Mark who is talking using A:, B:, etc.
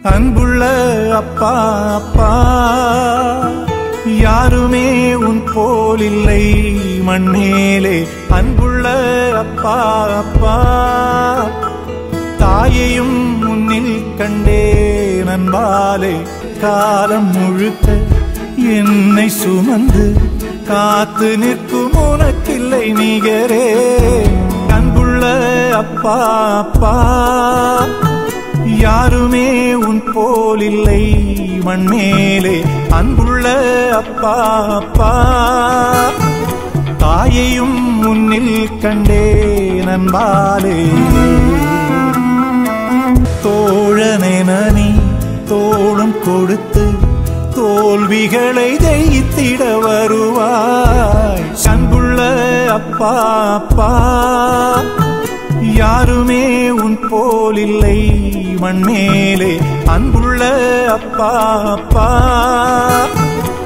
A: அன்புள்ள அப்பா அப்பா யாருமே உன் போல் இல்லை மண்ணேலே அன்புள்ள அப்பா அப்பா தாயையும் முன்னில் கண்டே நண்பாலே காலம் முழுக்க என்னை சுமந்து காத்து நிற்கும் உனக்கில்லை நிகரே அன்புள்ள அப்பா அப்பா யாருமே உன் போல் இல்லை மண்மேலே அன்புள்ள அப்பா அப்பா தாயையும் முன்னில் கண்டே நண்பாலே தோழனென நீ தோளும் கொடுத்து தோல்விகளை ஜெயித்திட வருவாய் அன்புள்ள அப்பா அப்பா யாருமே உன் போல் இல்லை மண்மேலே அன்புள்ள அப்பா அப்பா